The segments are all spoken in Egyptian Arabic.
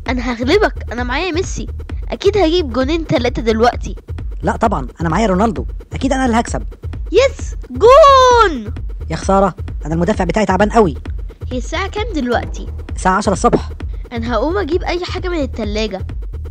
انا هغلبك انا معايا ميسي اكيد هجيب جونين تلاتة دلوقتي لا طبعا انا معايا رونالدو اكيد انا اللي هكسب يس جون يا خساره انا المدافع بتاعي تعبان قوي هي الساعة كام دلوقتي الساعه 10 الصبح انا هقوم اجيب اي حاجة من التلاجة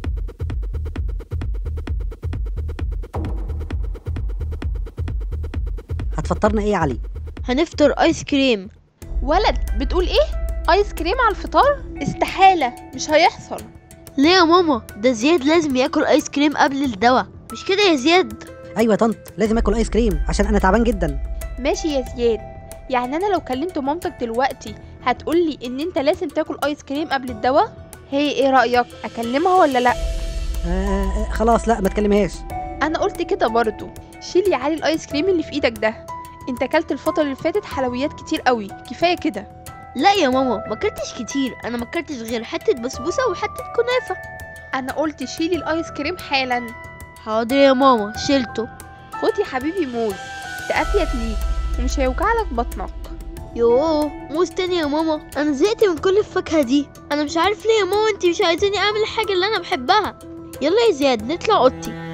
هتفطرنا ايه يا علي هنفطر ايس كريم ولد بتقول ايه ايس كريم على الفطار استحالة مش هيحصل ليه يا ماما ده زياد لازم ياكل ايس كريم قبل الدواء مش كده يا زياد ايوه يا طنط لازم اكل ايس كريم عشان انا تعبان جدا ماشي يا زياد يعني انا لو كلمت مامتك دلوقتي هتقولي ان انت لازم تاكل ايس كريم قبل الدواء هي ايه رأيك اكلمها ولا لا آه آه، خلاص لا ما تكلمهاش انا قلت كده برضو شيل يا علي الايس كريم اللي في ايدك ده انت اكلت الفترة اللي فاتت حلويات كتير قوي كفاية كده لا يا ماما ما اكلتش كتير انا ما اكلتش غير حتة بسبوسة وحتة كنافة انا قلت شيلي الايس كريم حالا حاضر يا ماما شلته خد يا حبيبي موز ده افيد ليك ومش هيوجعلك بطنك يوه موز تاني يا ماما انا زهقت من كل الفاكهة دي انا مش عارف ليه يا ماما انتي مش عايزاني اعمل الحاجة اللي انا بحبها يلا يا زياد نطلع اوضتي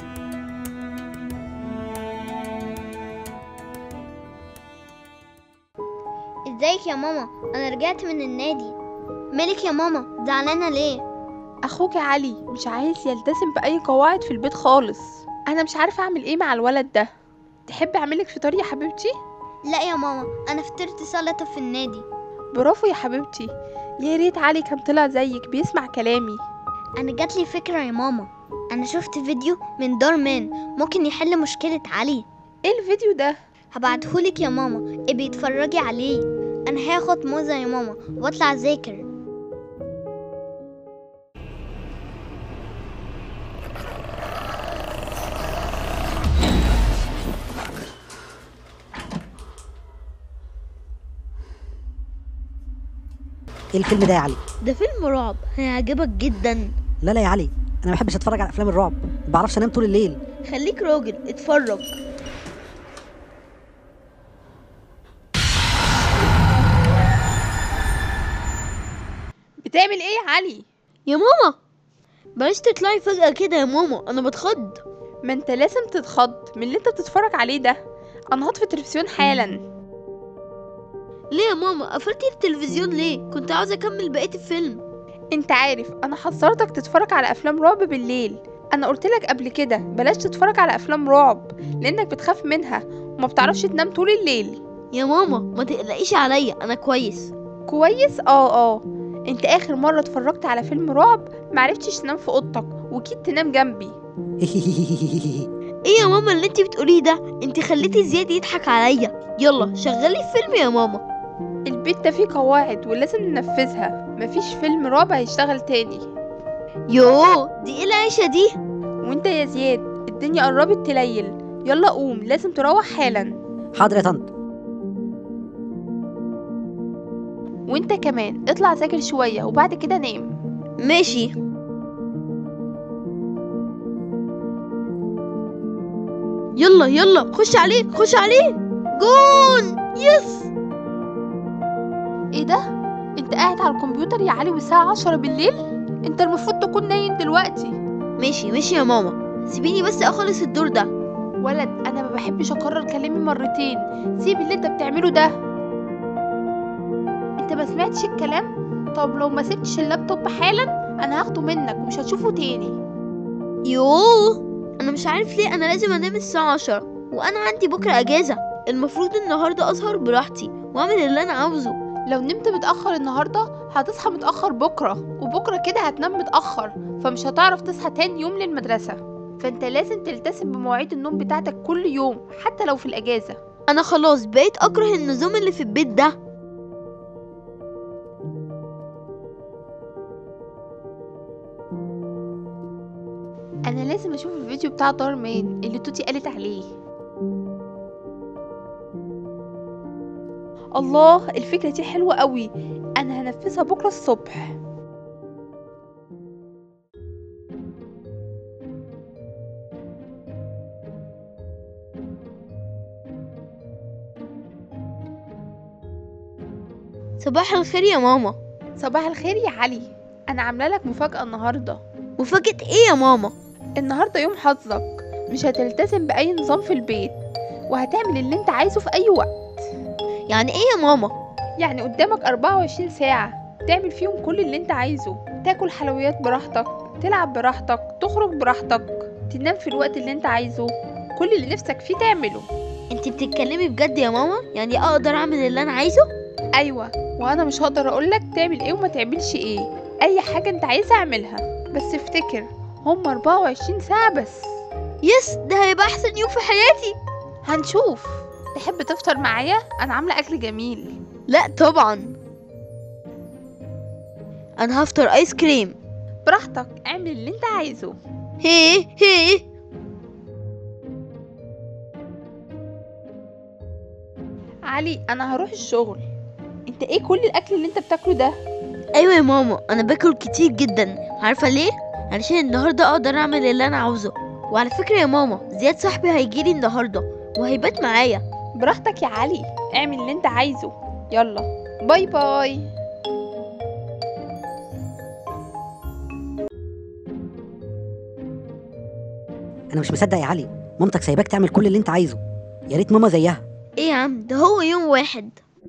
ازيك يا ماما انا رجعت من النادي مالك يا ماما زعلانه ليه اخوك علي مش عايز يلتزم باي قواعد في البيت خالص انا مش عارفه اعمل ايه مع الولد ده تحبي اعملك فطار يا حبيبتي لا يا ماما انا فطرت سلطه في النادي برافو يا حبيبتي يا ريت علي كان طلع زيك بيسمع كلامي انا جات لي فكره يا ماما انا شفت فيديو من دورمان ممكن يحل مشكله علي ايه الفيديو ده هبعتهولك يا ماما ابقي اتفرجي عليه انا هاخد موزه يا ماما واطلع اذاكر ايه الفيلم ده يا علي ده فيلم رعب هيعجبك جدا لا لا يا علي انا ما بحبش اتفرج على افلام الرعب ما بعرفش انام طول الليل خليك راجل اتفرج بتعمل ايه يا علي يا ماما بلاش تطلعي فجأة كده يا ماما انا بتخض ما انت لازم تتخض من اللي انت بتتفرج عليه ده انا هطفي التلفزيون حالا ليه يا ماما قفلتي التلفزيون ليه كنت عاوزة اكمل بقية الفيلم انت عارف انا حذرتك تتفرج على افلام رعب بالليل انا قلت لك قبل كده بلاش تتفرج على افلام رعب لانك بتخاف منها وما بتعرفش تنام طول الليل يا ماما ما تقلقيش عليا انا كويس كويس اه اه انت اخر مره اتفرجت على فيلم رعب معرفتش تنام في اوضتك وكيد تنام جنبي ايه يا ماما اللي انتي بتقوليه ده انتي خليتي زياد يضحك عليا يلا شغلي الفيلم يا ماما البيت ده فيه قواعد ولازم ننفذها مفيش فيلم رعب هيشتغل تاني يوه دي ايه العيشة دي وانت يا زياد الدنيا قربت تليل يلا قوم لازم تروح حالا حاضر يا طنط وانت كمان اطلع ذاكر شويه وبعد كده نام ماشي يلا يلا خش عليه خش عليه جون يس ايه ده انت قاعد على الكمبيوتر يا علي والساعه عشرة بالليل انت المفروض تكون نايم دلوقتي ماشي ماشي يا ماما سيبيني بس اخلص الدور ده ولد انا ما بحبش اكرر كلامي مرتين سيب اللي انت بتعمله ده انت ما سمعتش الكلام طب لو ما سبتش اللابتوب حالا انا هاخده منك ومش هتشوفه تاني يوه انا مش عارف ليه انا لازم انام الساعة عشرة وانا عندي بكرة اجازة المفروض النهاردة اسهر براحتي واعمل اللي انا عاوزه لو نمت متأخر النهاردة هتصحى متأخر بكرة وبكرة كده هتنام متأخر فمش هتعرف تصحى تاني يوم للمدرسة فانت لازم تلتزم بمواعيد النوم بتاعتك كل يوم حتى لو في الأجازة انا خلاص بقيت اكره النظام اللي في البيت ده أنا لازم أشوف الفيديو بتاع دارمان اللي توتي قالت عليه الله الفكرة دي حلوة قوي أنا هنفذها بكرة الصبح صباح الخير يا ماما صباح الخير يا علي انا عامله لك مفاجاه النهارده مفاجأة ايه يا ماما النهارده يوم حظك مش هتلتزم باي نظام في البيت وهتعمل اللي انت عايزه في اي وقت يعني ايه يا ماما يعني قدامك 24 ساعه تعمل فيهم كل اللي انت عايزه تاكل حلويات براحتك تلعب براحتك تخرج براحتك تنام في الوقت اللي انت عايزه كل اللي نفسك فيه تعمله انت بتتكلمي بجد يا ماما يعني اقدر اعمل اللي انا عايزه ايوه وانا مش هقدر اقولك تعمل ايه وما تعملش ايه اي حاجه انت عايزها اعملها بس افتكر هم 24 ساعه بس يس ده هيبقى احسن يوم في حياتي هنشوف تحب تفطر معايا انا عامله اكل جميل لا طبعا انا هفطر ايس كريم براحتك اعمل اللي انت عايزه هي هي علي انا هروح الشغل انت ايه كل الاكل اللي انت بتاكله ده ايوه يا ماما انا باكل كتير جدا عارفه ليه علشان النهارده اقدر اعمل اللي انا عاوزه وعلى فكره يا ماما زياد صاحبي هيجيلي النهارده وهيبات معايا براحتك يا علي اعمل اللي انت عايزه يلا باي باي انا مش مصدق يا علي مامتك سايباك تعمل كل اللي انت عايزه يا ريت ماما زيها ايه يا عم ده هو يوم واحد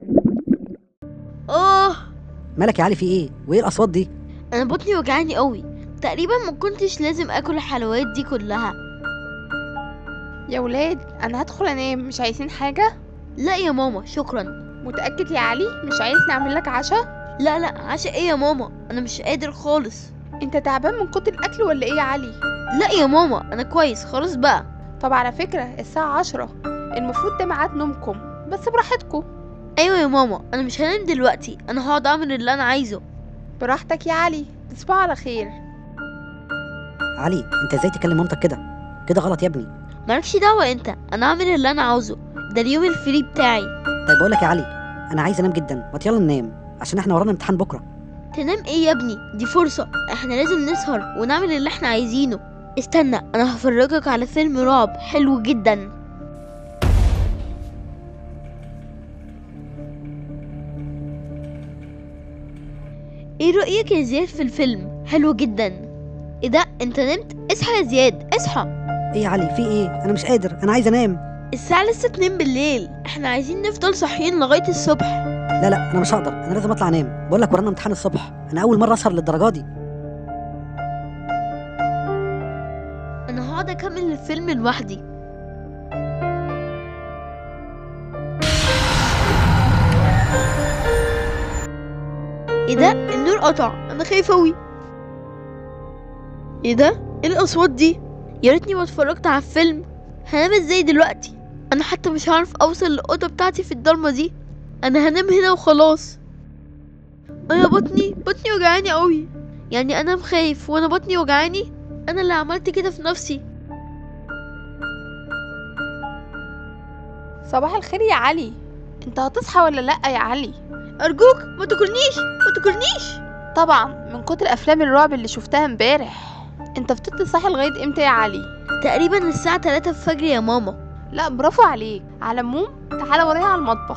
اه مالك يا علي في ايه وايه الاصوات دي انا بطني وجعاني قوي تقريبا ما كنتش لازم اكل الحلويات دي كلها يا ولاد انا هدخل انام مش عايزين حاجه لا يا ماما شكرا متاكد يا علي مش عايز نعمل لك عشاء لا لا عشاء ايه يا ماما انا مش قادر خالص انت تعبان من كتر الاكل ولا ايه يا علي لا يا ماما انا كويس خلاص بقى طب على فكره الساعه عشرة المفروض ده ميعاد نومكم بس براحتكم ايوه يا ماما انا مش هنام دلوقتي انا هقعد اعمل اللي انا عايزه براحتك يا علي تصبحوا على خير علي انت ازاي تكلم مامتك كده كده غلط يا ابني مالكش دعوه انت انا هعمل اللي انا عاوزه ده اليوم الفري بتاعي طيب بقول لك يا علي انا عايز انام جدا ما يلا ننام عشان احنا ورانا امتحان بكره تنام ايه يا ابني دي فرصه احنا لازم نسهر ونعمل اللي احنا عايزينه استنى انا هفرجك على فيلم رعب حلو جدا ايه رأيك يا زياد في الفيلم حلو جدا ايه ده انت نمت اصحى يا زياد اصحى ايه يا علي في ايه انا مش قادر انا عايز انام الساعة لسه اتنين بالليل احنا عايزين نفضل صاحيين لغاية الصبح لا لا انا مش هقدر انا لازم اطلع انام بقول لك ورانا امتحان الصبح انا اول مره اسهر للدرجه دي انا هقعد اكمل الفيلم لوحدي ايه ده النور قطع انا خايفه اوي ايه ده ايه الاصوات دي يا ريتني ما اتفرجت على الفيلم هنام ازاي دلوقتي انا حتى مش هعرف اوصل للاوضه بتاعتي في الضلمه دي انا هنام هنا وخلاص انا بطني بطني وجعاني قوي يعني انا خايف وانا بطني وجعاني انا اللي عملت كده في نفسي صباح الخير يا علي انت هتصحى ولا لا يا علي ارجوك ما تاكلنيش ما تاكلنيش طبعا من كتر افلام الرعب اللي شفتها امبارح انت فضلت صاحي لغايه امتى يا علي تقريبا الساعه 3 الفجر يا ماما لا برافو عليك على العموم تعالى ورايا على المطبخ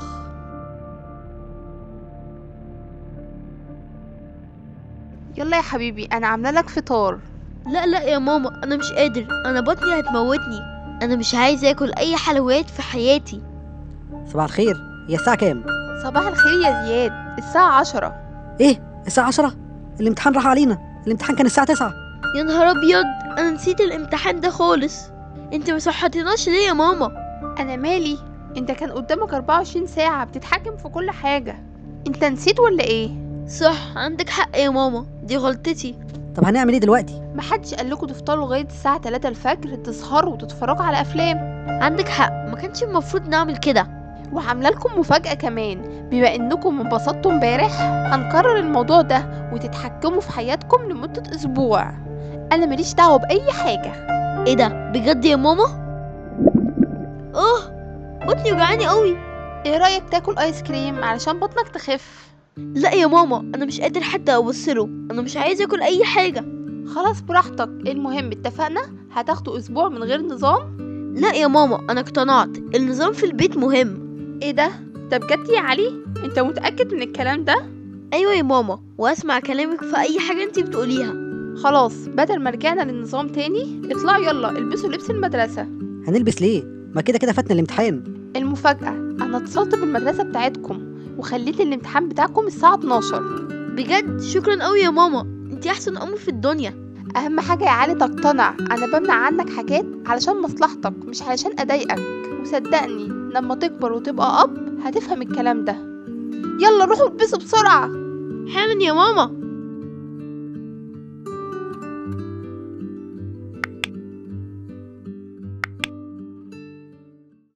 يلا يا حبيبي انا عامله لك فطار لا لا يا ماما انا مش قادر انا بطني هتموتني انا مش عايز اكل اي حلويات في حياتي صباح الخير هي الساعه كام صباح الخير يا زياد الساعه عشرة ايه الساعه 10 الامتحان راح علينا الامتحان كان الساعه 9 يا نهار ابيض انا نسيت الامتحان ده خالص انت ما صحتناش ليه يا ماما انا مالي انت كان قدامك 24 ساعه بتتحكم في كل حاجه انت نسيت ولا ايه صح عندك حق يا ماما دي غلطتي طب هنعمل ايه دلوقتي محدش قالكوا تفطروا لغايه الساعه 3 الفجر تسهروا وتتفرجوا على افلام عندك حق ما كانش المفروض نعمل كده وعامله لكم مفاجاه كمان بما انكم انبسطتوا امبارح هنكرر الموضوع ده وتتحكموا في حياتكم لمده اسبوع انا ماليش دعوه باي حاجه ايه ده بجد يا ماما اه بطني وجعاني قوي ايه رايك تاكل ايس كريم علشان بطنك تخف لا يا ماما انا مش قادر حتى ابصله انا مش عايز اكل اي حاجه خلاص براحتك المهم اتفقنا هتاخدوا اسبوع من غير نظام لا يا ماما انا اقتنعت النظام في البيت مهم ايه ده ده بجد يا علي انت متاكد من الكلام ده ايوه يا ماما واسمع كلامك في اي حاجه انت بتقوليها خلاص بدل ما رجعنا للنظام تاني اطلعوا يلا البسوا لبس المدرسة هنلبس ليه ما كده كده فاتنا الامتحان المفاجأة أنا اتصلت بالمدرسة بتاعتكم وخليت الامتحان بتاعكم الساعة 12 بجد شكرا قوي يا ماما انت احسن ام في الدنيا أهم حاجة يا علي تقتنع أنا بمنع عنك حاجات علشان مصلحتك مش علشان أضايقك وصدقني لما تكبر وتبقى أب هتفهم الكلام ده يلا روحوا البسوا بسرعة حالا يا ماما